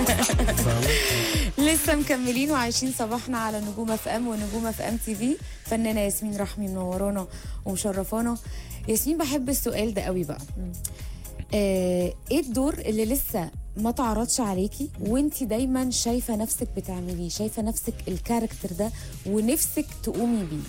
فاهمة؟ لسه مكملين وعايشين صباحنا على نجوم اف ام ونجوم اف ام تي في فنانه ياسمين رحمي منورانا ومشرفانا ياسمين بحب السؤال ده قوي بقى آه ايه الدور اللي لسه ما تعرضش عليكي وانت دايما شايفه نفسك بتعمليه شايفه نفسك الكاركتر ده ونفسك تقومي بيه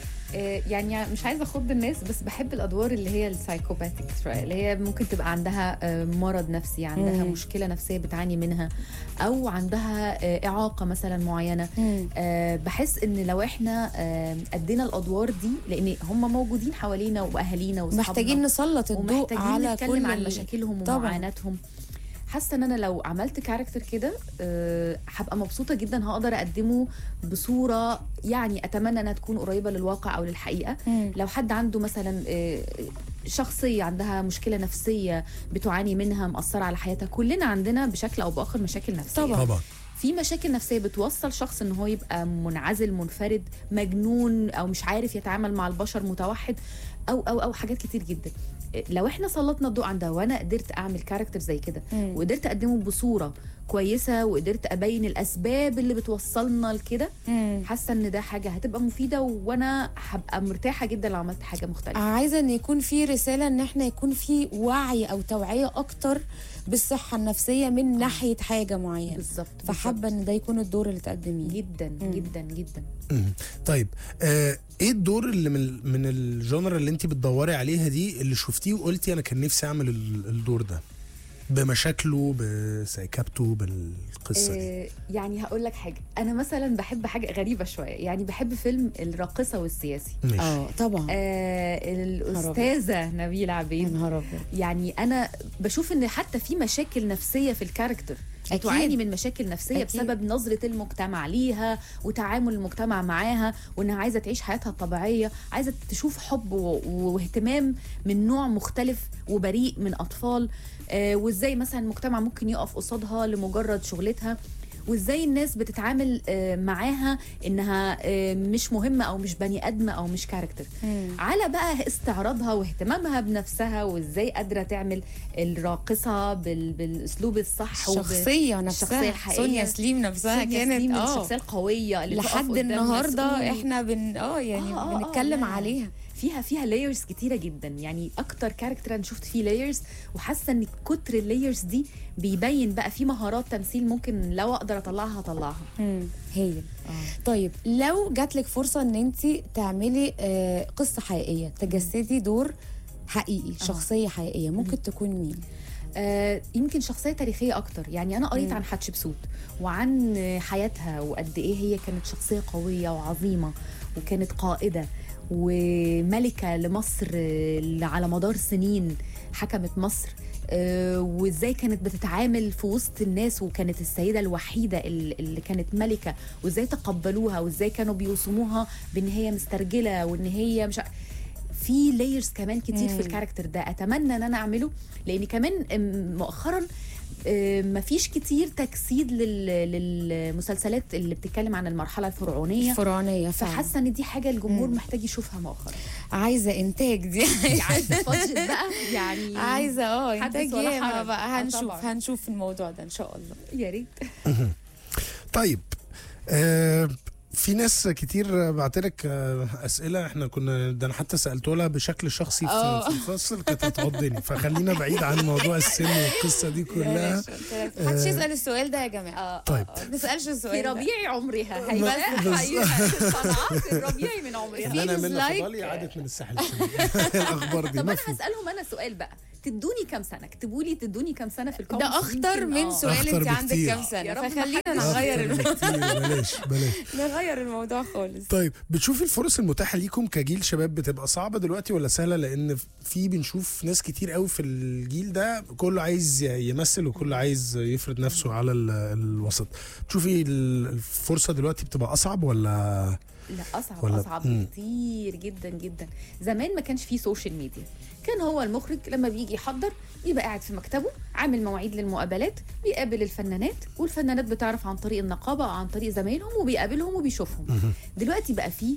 آه، يعني مش عايزه اخض الناس بس بحب الادوار اللي هي السايكوباثيك شويه اللي هي ممكن تبقى عندها آه، مرض نفسي عندها مم. مشكله نفسيه بتعاني منها او عندها آه، اعاقه مثلا معينه آه، بحس ان لو احنا آه، ادينا الادوار دي لان هم موجودين حوالينا واهالينا واصحابنا محتاجين نسلط الضوء ومحتاجين على نتكلم كل عن ال- مشاكلهم طبعاً. ومعاناتهم حاسه ان انا لو عملت كاركتر كده أه، هبقى مبسوطه جدا هقدر اقدمه بصوره يعني اتمنى انها تكون قريبه للواقع او للحقيقه مم. لو حد عنده مثلا أه، شخصيه عندها مشكله نفسيه بتعاني منها مأثره على حياتها كلنا عندنا بشكل او باخر مشاكل نفسيه طبعاً. طبعا في مشاكل نفسيه بتوصل شخص ان هو يبقى منعزل منفرد مجنون او مش عارف يتعامل مع البشر متوحد او او او حاجات كتير جدا لو احنا سلطنا الضوء عن ده وانا قدرت اعمل كاركتر زي كده مم. وقدرت اقدمه بصوره كويسه وقدرت ابين الاسباب اللي بتوصلنا لكده مم. حاسه ان ده حاجه هتبقى مفيده وانا هبقى مرتاحه جدا لو عملت حاجه مختلفه عايزه ان يكون في رساله ان احنا يكون في وعي او توعيه اكتر بالصحه النفسيه من ناحيه حاجه معينه بالظبط فحابه ان ده يكون الدور اللي تقدميه جدا جدا جدا مم. طيب آه ايه الدور اللي من من الجونرا اللي انت بتدوري عليها دي اللي شفتيه وقلتي انا كان نفسي اعمل ال- الدور ده بمشاكله بسيكابته بالقصه دي آه، يعني هقول لك حاجه انا مثلا بحب حاجه غريبه شويه يعني بحب فيلم الراقصه والسياسي ماشي اه طبعا آه الاستاذه نبيله يا عبيد نهار ابيض يعني انا بشوف ان حتى في مشاكل نفسيه في الكاركتر أكيد. بتعاني من مشاكل نفسيه أكيد. بسبب نظره المجتمع ليها وتعامل المجتمع معاها وانها عايزه تعيش حياتها الطبيعيه عايزه تشوف حب و- واهتمام من نوع مختلف وبريء من اطفال آه وازاي مثلا المجتمع ممكن يقف قصادها لمجرد شغلتها وازاي الناس بتتعامل آه، معاها انها آه، مش مهمه او مش بني ادمه او مش كاركتر مم. على بقى استعراضها واهتمامها بنفسها وازاي قادره تعمل الراقصه بال... بالاسلوب الصح وب- الشخصيه نفسها الشخصية الحقيقية. سونيا سليم نفسها سونيا كانت سليم اه الشخصيه القويه اللي تقف لحد قدام النهارده مسؤول. احنا بن اه يعني آه، آه، آه، بنتكلم لا. عليها فيها فيها لايرز كتيره جدا يعني اكتر كاركتر انا شفت فيه لايرز وحاسه ان كتر اللايرز دي بيبين بقى في مهارات تمثيل ممكن لو اقدر اطلعها اطلعها مم. هي طيب لو جات لك فرصه ان انت تعملي آه قصه حقيقيه تجسدي دور حقيقي شخصيه حقيقيه ممكن تكون مين آه، يمكن شخصيه تاريخيه اكتر يعني انا قريت عن حتشبسوت وعن آه، حياتها وقد ايه هي كانت شخصيه قويه وعظيمه وكانت قائده وملكه لمصر آه، على مدار سنين حكمت مصر آه، وازاي كانت بتتعامل في وسط الناس وكانت السيده الوحيده اللي اللي كانت ملكه وازاي تقبلوها وازاي كانوا بيوصموها بان هي مسترجله وان هي مش ع- في لايرز كمان كتير في الكاركتر ده اتمنى ان انا اعمله لان كمان أم، مؤخرا أم، مفيش كتير تجسيد لل- للمسلسلات اللي بتتكلم عن المرحله الفرعونيه فرعونيه فعلا فحاسه ان دي حاجه الجمهور محتاج يشوفها مؤخرا عايزه انتاج دي عايزه بادجت بقى يعني عايزه اه حدث انتاج ولا ياما حرج. بقى آه، هنشوف طبعاً. هنشوف الموضوع ده ان شاء الله يا ريت طيب آه في ناس كتير بعتلك آه اسئله احنا كنا ده انا حتى سالته لها بشكل شخصي في, آه. في الفصل كانت هتعضني فخلينا بعيد عن موضوع السن والقصه دي كلها محدش يسال السؤال ده يا جماعه طيب ما نسالش في السؤال ده. ربيع عمرها بس- هيبقى صنعات الربيعي من عمرها اللي انا منى لايك. فضالي عادت من الساحل الشمالي الاخبار دي طب انا مفهوم. هسالهم انا سؤال بقى تدوني كام سنه اكتبوا لي تدوني كام سنه في الكومنتس ده اخطر يمكن- من آه. سؤال أخطر انت عندك بكتير. كام سنه يا رب فخلينا محدش- نغير الم- أكتر بكتير، بلاش بلاش نغير الموضوع خالص طيب بتشوفي الفرص المتاحه ليكم كجيل شباب بتبقى صعبه دلوقتي ولا سهله لان في بنشوف ناس كتير قوي في الجيل ده كله عايز يمثل وكله عايز يفرض نفسه على ال- الوسط تشوفي ال- الفرصه دلوقتي بتبقى اصعب ولا لا اصعب ولا- اصعب مم. كتير جدا جدا زمان ما كانش فيه سوشيال ميديا كان هو المخرج لما بيجي يحضر يبقى قاعد في مكتبه عامل مواعيد للمقابلات بيقابل الفنانات والفنانات بتعرف عن طريق النقابه او عن طريق زمايلهم وبيقابلهم وبيشوفهم دلوقتي بقى فيه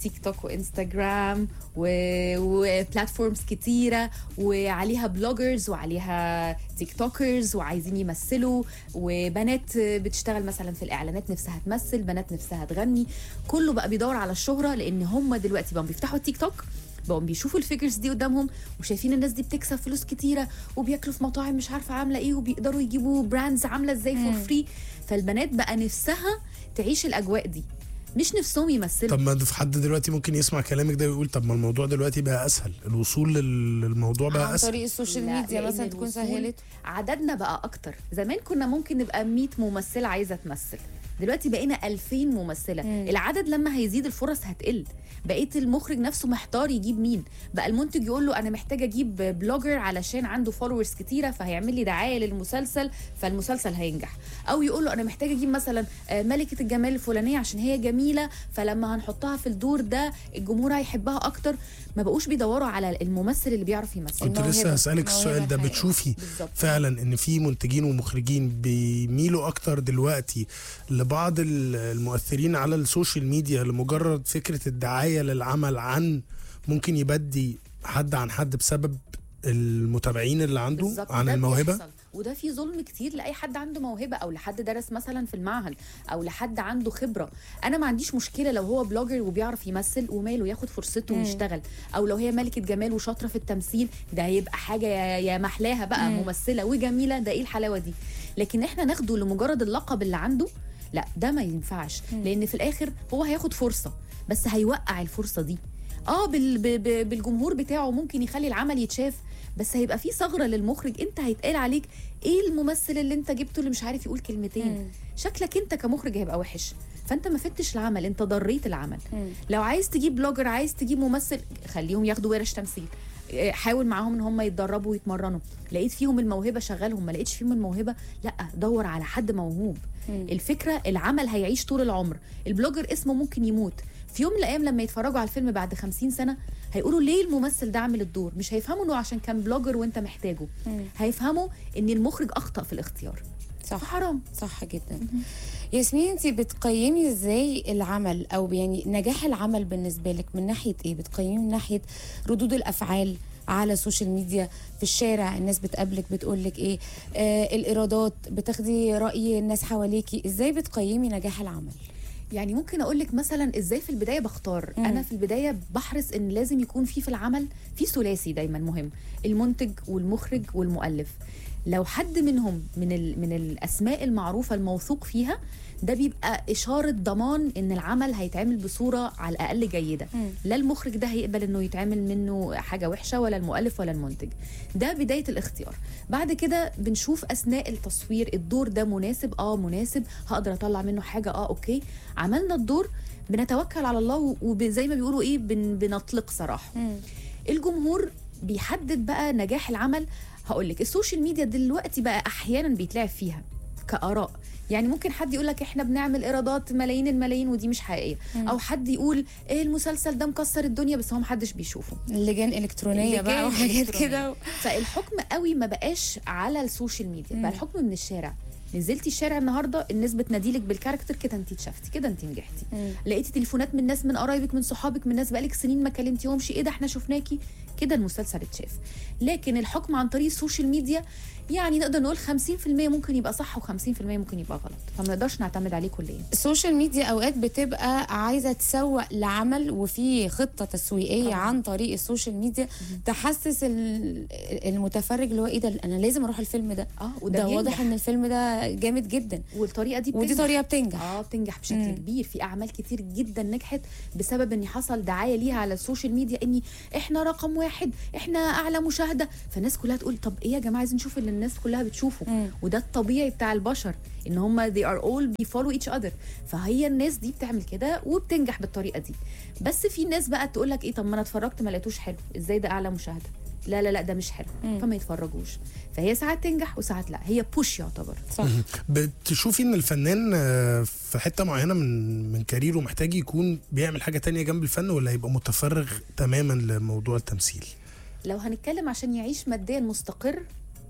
تيك توك وانستغرام و- وبلاتفورمز كتيره وعليها بلوجرز وعليها تيك توكرز وعايزين يمثلوا وبنات بتشتغل مثلا في الاعلانات نفسها تمثل بنات نفسها تغني كله بقى بيدور على الشهره لان هم دلوقتي بقوا بيفتحوا التيك توك بقوا بيشوفوا الفيجرز دي قدامهم وشايفين الناس دي بتكسب فلوس كتيره وبياكلوا في مطاعم مش عارفه عامله ايه وبيقدروا يجيبوا براندز عامله ازاي فور فري فالبنات بقى نفسها تعيش الاجواء دي مش نفسهم يمثلوا طب ما في حد دلوقتي ممكن يسمع كلامك ده ويقول طب ما الموضوع دلوقتي بقى اسهل الوصول لل- للموضوع بقى عن اسهل طريق السوشيال لا، ميديا لأن مثلا تكون الوصول سهلت عددنا بقى اكتر زمان كنا ممكن نبقى 100 ممثله عايزه تمثل دلوقتي بقينا 2000 ممثله مم. العدد لما هيزيد الفرص هتقل بقيت المخرج نفسه محتار يجيب مين بقى المنتج يقول له انا محتاج اجيب بلوجر علشان عنده فولورز كتيره فهيعمل لي دعايه للمسلسل فالمسلسل هينجح او يقول له انا محتاج اجيب مثلا آه، ملكه الجمال الفلانيه عشان هي جميله فلما هنحطها في الدور ده الجمهور هيحبها اكتر ما بقوش بيدوروا على الممثل اللي بيعرف يمثل كنت الموهبة. لسه هسألك الموهبة السؤال ده الحقيقية. بتشوفي بالظبط. فعلا ان في منتجين ومخرجين بيميلوا اكتر دلوقتي لبعض ال- المؤثرين على السوشيال ميديا لمجرد فكرة الدعاية للعمل عن ممكن يبدي حد عن حد بسبب المتابعين اللي عنده بالظبط، عن ده الموهبة بيحصل. وده في ظلم كتير لاي حد عنده موهبه او لحد درس مثلا في المعهد او لحد عنده خبره انا ما عنديش مشكله لو هو بلوجر وبيعرف يمثل وماله ياخد فرصته ويشتغل او لو هي ملكه جمال وشاطره في التمثيل ده هيبقى حاجه يا يا محلاها بقى ممثله وجميله ده ايه الحلاوه دي لكن احنا ناخده لمجرد اللقب اللي عنده لا ده ما ينفعش لان في الاخر هو هياخد فرصه بس هيوقع الفرصه دي اه بال ب- ب- بالجمهور بتاعه ممكن يخلي العمل يتشاف بس هيبقى في ثغره للمخرج انت هيتقال عليك ايه الممثل اللي انت جبته اللي مش عارف يقول كلمتين مم. شكلك انت كمخرج هيبقى وحش فانت ما فتش العمل انت ضريت العمل مم. لو عايز تجيب بلوجر عايز تجيب ممثل خليهم ياخدوا ورش تمثيل اه، حاول معاهم ان هم يتدربوا ويتمرنوا لقيت فيهم الموهبه شغلهم ما لقيتش فيهم الموهبه لا دور على حد موهوب مم. الفكره العمل هيعيش طول العمر البلوجر اسمه ممكن يموت في يوم من الايام لما يتفرجوا على الفيلم بعد 50 سنه هيقولوا ليه الممثل ده عامل الدور مش هيفهموا انه عشان كان بلوجر وانت محتاجه مم. هيفهموا ان المخرج اخطا في الاختيار صح فحرام صح جدا ياسمين انت بتقيمي ازاي العمل او يعني نجاح العمل بالنسبه لك من ناحيه ايه بتقيمي من ناحيه ردود الافعال على السوشيال ميديا في الشارع الناس بتقابلك بتقول لك ايه آه الايرادات بتاخدي راي الناس حواليكي ازاي بتقيمي نجاح العمل يعني ممكن اقول لك مثلا ازاي في البدايه بختار مم. انا في البدايه بحرص ان لازم يكون في في العمل في ثلاثي دايما مهم المنتج والمخرج والمؤلف لو حد منهم من ال... من الاسماء المعروفه الموثوق فيها ده بيبقى اشاره ضمان ان العمل هيتعمل بصوره على الاقل جيده مم. لا المخرج ده هيقبل انه يتعمل منه حاجه وحشه ولا المؤلف ولا المنتج ده بدايه الاختيار بعد كده بنشوف اثناء التصوير الدور ده مناسب اه مناسب هقدر اطلع منه حاجه اه اوكي عملنا الدور بنتوكل على الله وزي ما بيقولوا ايه بن بنطلق صراحه الجمهور بيحدد بقى نجاح العمل هقول لك السوشيال ميديا دلوقتي بقى احيانا بيتلعب فيها كاراء يعني ممكن حد يقول لك احنا بنعمل ايرادات ملايين الملايين ودي مش حقيقيه او حد يقول ايه المسلسل ده مكسر الدنيا بس هو محدش بيشوفه لجان الكترونيه بقى لجان وحاجات إلكترونية. كده فالحكم قوي ما بقاش على السوشيال ميديا بقى الحكم من الشارع نزلتي الشارع النهارده الناس بتناديلك بالكاركتر كده انت اتشفتي كده انت نجحتي مم. لقيتي تليفونات من ناس من قرايبك من صحابك من ناس بقالك سنين ما كلمتيهمش ايه ده احنا شفناكي كده المسلسل اتشاف لكن الحكم عن طريق السوشيال ميديا يعني نقدر نقول 50% ممكن يبقى صح و50% ممكن يبقى غلط فما نقدرش نعتمد عليه كليا السوشيال ميديا اوقات بتبقى عايزه تسوق لعمل وفي خطه تسويقيه طبعاً. عن طريق السوشيال ميديا تحسس ال- المتفرج اللي هو ايه ده انا لازم اروح الفيلم ده اه ده بينجح. واضح ان الفيلم ده جامد جدا والطريقه دي ودي بتنجح. طريقه بتنجح اه بتنجح بشكل مم. كبير في اعمال كتير جدا نجحت بسبب ان حصل دعايه ليها على السوشيال ميديا اني احنا رقم واحد احنا اعلى مشاهده فالناس كلها تقول طب ايه يا جماعه عايزين نشوف اللي الناس كلها بتشوفه مم. وده الطبيعي بتاع البشر ان هم they are all follow each other فهي الناس دي بتعمل كده وبتنجح بالطريقه دي بس في ناس بقى تقول لك ايه طب ما انا اتفرجت ما لقيتوش حلو ازاي ده اعلى مشاهده لا لا لا ده مش حلو مم. فما يتفرجوش فهي ساعات تنجح وساعات لا هي بوش يعتبر صح بتشوفي ان الفنان آه، في حته معينه من من كاريره محتاج يكون بيعمل حاجه تانية جنب الفن ولا يبقى متفرغ تماما لموضوع التمثيل لو هنتكلم عشان يعيش ماديا مستقر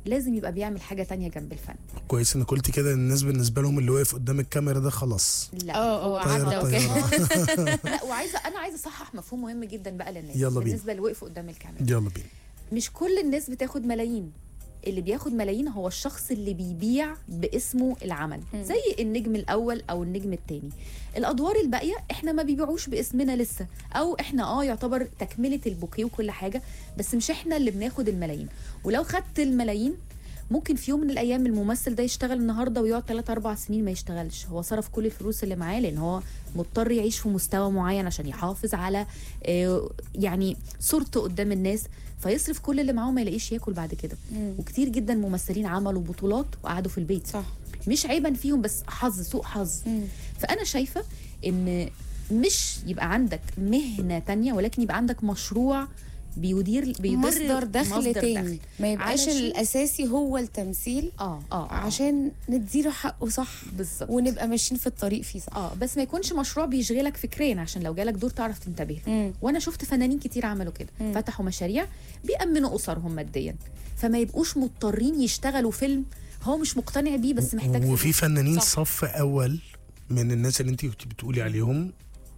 لازم يبقى بيعمل حاجه تانية جنب الفن كويس انك قلت كده ان الناس بالنسبه لهم اللي واقف قدام الكاميرا ده خلاص لا اه هو اه طايرة عدى وكده طايرة لا وعايزه انا عايزه اصحح مفهوم مهم جدا بقى للناس يلا بينا. بالنسبه اللي وقفوا قدام الكاميرا يلا بينا مش كل الناس بتاخد ملايين اللي بياخد ملايين هو الشخص اللي بيبيع باسمه العمل مم. زي النجم الاول او النجم الثاني الادوار الباقيه احنا ما بيبيعوش باسمنا لسه او احنا اه يعتبر تكمله البوكيه وكل حاجه بس مش احنا اللي بناخد الملايين ولو خدت الملايين ممكن في يوم من الايام الممثل ده يشتغل النهارده ويقعد 3 4 سنين ما يشتغلش هو صرف كل الفلوس اللي معاه لان هو مضطر يعيش في مستوى معين عشان يحافظ على آه، يعني صورته قدام الناس فيصرف كل اللي معاه وما يلاقيش ياكل بعد كده مم. وكتير جدا ممثلين عملوا بطولات وقعدوا في البيت صح مش عيبا فيهم بس حظ سوء حظ مم. فانا شايفه ان مش يبقى عندك مهنه تانية ولكن يبقى عندك مشروع بيدير بيدر مصدر دخل مصدر تاني ما يبقاش علشان- الاساسي هو التمثيل اه اه آه. عشان نديله حقه صح بالظبط ونبقى ماشيين في الطريق فيه صح اه بس ما يكونش مشروع بيشغلك فكريا عشان لو جالك دور تعرف تنتبه له مم. وانا شفت فنانين كتير عملوا كده مم. فتحوا مشاريع بيأمنوا اسرهم ماديا فما يبقوش مضطرين يشتغلوا فيلم هو مش مقتنع بيه بس محتاج وفي فلوس. فنانين صح. صف اول من الناس اللي انت كنت بتقولي عليهم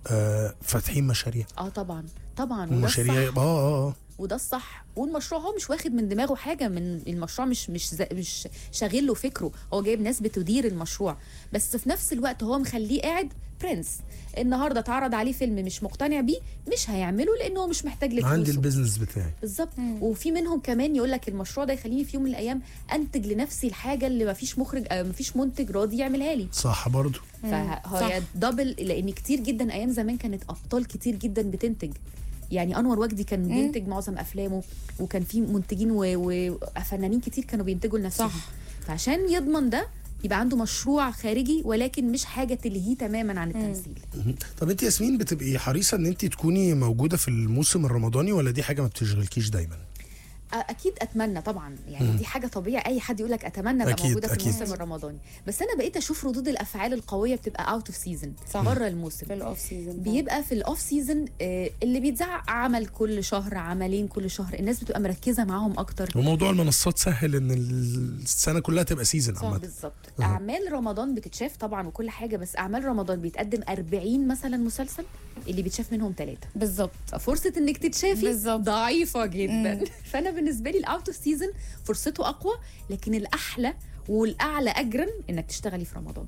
آه فاتحين مشاريع اه طبعا طبعا وده ومشاريع الصح اه اه وده الصح والمشروع هو مش واخد من دماغه حاجه من المشروع مش مش زي- مش شاغل له فكره هو جايب ناس بتدير المشروع بس في نفس الوقت هو مخليه قاعد برنس النهارده اتعرض عليه فيلم مش مقتنع بيه مش هيعمله لانه هو مش محتاج لفلوسه عندي البيزنس بتاعي بالظبط مم. وفي منهم كمان يقول لك المشروع ده يخليني في يوم من الايام انتج لنفسي الحاجه اللي ما فيش مخرج آه، ما فيش منتج راضي يعملها لي صح برضو فهي دبل لان كتير جدا ايام زمان كانت ابطال كتير جدا بتنتج يعني انور وجدي كان مم. بينتج معظم افلامه وكان في منتجين و- وفنانين كتير كانوا بينتجوا لنفسهم صح. فعشان يضمن ده يبقى عنده مشروع خارجي ولكن مش حاجه تلهيه تماما عن التمثيل مهم. طب انت ياسمين بتبقي حريصه ان انت تكوني موجوده في الموسم الرمضاني ولا دي حاجه ما بتشغلكيش دايما أ- اكيد اتمنى طبعا يعني مم. دي حاجه طبيعي اي حد يقول لك اتمنى ابقى أكيد، موجوده في أكيد. الموسم الرمضاني بس انا بقيت اشوف ردود الافعال القويه بتبقى اوت اوف سيزون صح. بره الموسم في الاوف سيزون بيبقى في الاوف سيزون آه، اللي بيتذاع عمل كل شهر عملين كل شهر الناس بتبقى مركزه معاهم اكتر وموضوع المنصات سهل ان السنه كلها تبقى سيزون صح عامه بالظبط أها. اعمال رمضان بتتشاف طبعا وكل حاجه بس اعمال رمضان بيتقدم 40 مثلا مسلسل اللي بيتشاف منهم ثلاثه بالظبط ففرصه انك تتشافي بالظبط. ضعيفه جدا مم. فانا بالنسبه لي الاوت اوف سيزون فرصته اقوى لكن الاحلى والاعلى اجرا انك تشتغلي في رمضان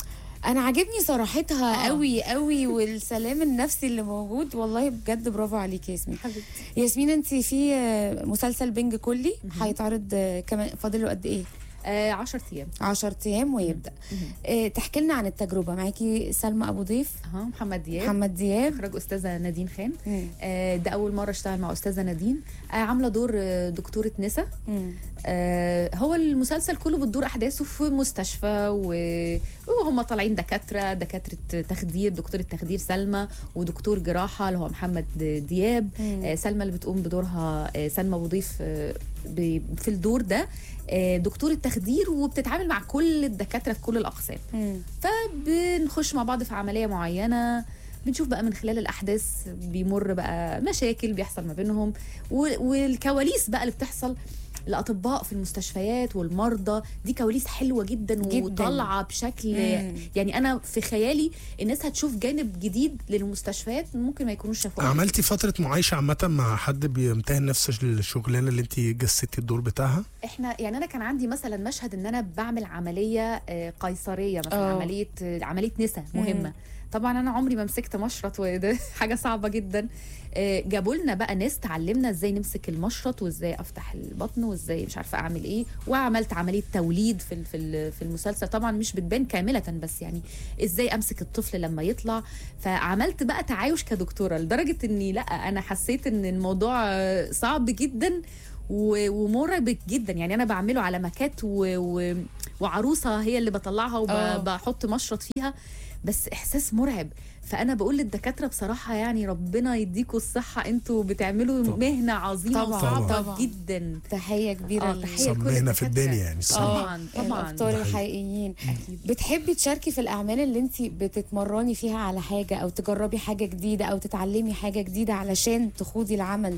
انا عاجبني صراحتها آه. قوي قوي والسلام النفسي اللي موجود والله بجد برافو عليك يا ياسمين ياسمين انت في آه، مسلسل بنج كلي هيتعرض آه، كمان فاضل له قد ايه آه 10 ايام 10 ايام ويبدا آه، تحكي لنا عن التجربه معاكي سلمى ابو ضيف اها محمد دياب محمد دياب اخراج استاذه نادين خان مم. آه، ده اول مره اشتغل مع استاذه نادين آه، عامله دور آه، دكتوره نسا مم. آه، هو المسلسل كله بتدور احداثه في مستشفى و- وهم طالعين دكاتره دكاتره تخدير دكتوره تخدير سلمى ودكتور جراحه اللي هو محمد دياب مم. آه، سلمى اللي بتقوم بدورها آه، سلمى ابو ضيف آه، ب- في الدور ده آه، دكتوره تخدير وبتتعامل مع كل الدكاتره في كل الاقسام مم. فبنخش مع بعض في عمليه معينه بنشوف بقى من خلال الاحداث بيمر بقى مشاكل بيحصل ما بينهم و- والكواليس بقى اللي بتحصل الاطباء في المستشفيات والمرضى دي كواليس حلوه جدا, جداً. وطالعه بشكل مم. يعني انا في خيالي الناس هتشوف جانب جديد للمستشفيات ممكن ما يكونوش شافوه عملتي فتره معايشه عامه مع حد بيمتهن نفس الشغلانه اللي انت جسدتي الدور بتاعها احنا يعني انا كان عندي مثلا مشهد ان انا بعمل عمليه آه، قيصريه مثلا آه. عمليه آه، عمليه نسا مهمه مم. طبعا انا عمري ما مسكت مشرط وده حاجه صعبه جدا آه، جابوا لنا بقى ناس تعلمنا ازاي نمسك المشرط وازاي افتح البطن وازاي مش عارفه اعمل ايه وعملت عمليه توليد في ال- في ال- في المسلسل طبعا مش بتبان كامله بس يعني ازاي امسك الطفل لما يطلع فعملت بقى تعايش كدكتوره لدرجه اني لا انا حسيت ان الموضوع آه، صعب جدا و- ومرعب جدا يعني انا بعمله على مكات و... و... وعروسه هي اللي بطلعها آه. وبحط مشرط فيها بس احساس مرعب فانا بقول للدكاتره بصراحه يعني ربنا يديكم الصحه انتوا بتعملوا طبعا. مهنه عظيمه طبعا، وصعبه طبعا. جدا تحيه كبيره آه، لل- تحية لكل صمينا في الدكاترة. الدنيا يعني الصراحه طبعا طبعا الابطال ده حقيقي. الحقيقيين أكيد. بتحبي تشاركي في الاعمال اللي انت بتتمرني فيها على حاجه او تجربي حاجه جديده او تتعلمي حاجه جديده علشان تخوضي العمل ده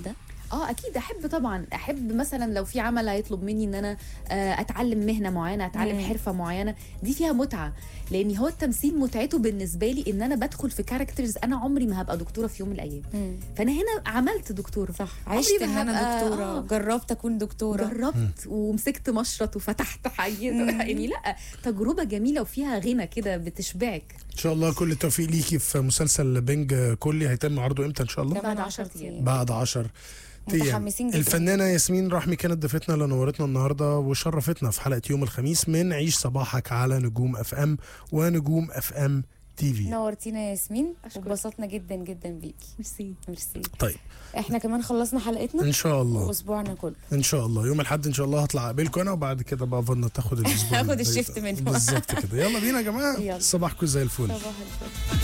اه اكيد احب طبعا احب مثلا لو في عمل هيطلب مني ان انا آه، اتعلم مهنه معينه اتعلم مم. حرفه معينه دي فيها متعه لان هو التمثيل متعته بالنسبه لي ان انا بدخل في كاركترز انا عمري ما هبقى دكتوره في يوم من الايام مم. فانا هنا عملت دكتوره صح عمري عشت ما ان انا هبقى- دكتوره آه. جربت اكون دكتوره جربت ومسكت مشرط وفتحت حيط يعني لا تجربه جميله وفيها غنى كده بتشبعك ان شاء الله كل التوفيق ليكي في مسلسل بنج كلي هيتم عرضه امتى ان شاء الله بعد كمان 10 10 أيام. ايام بعد 10 ايام متحمسين جدا الفنانه ياسمين رحمي كانت ضيفتنا اللي نورتنا النهارده وشرفتنا في حلقه يوم الخميس من عيش صباحك على نجوم اف ام ونجوم اف ام تي في نورتينا يا ياسمين أشكرك. واتبسطنا جدا جدا بيكي ميرسي ميرسي طيب احنا كمان خلصنا حلقتنا ان شاء الله واسبوعنا كله ان شاء الله يوم الاحد ان شاء الله هطلع اقابلكم انا وبعد كده بقى فضلنا تاخد الاسبوع هاخد اللي- الشيفت منه. بالظبط كده يلا بينا يا جماعه يلا. صباحكم زي الفل صباح الفل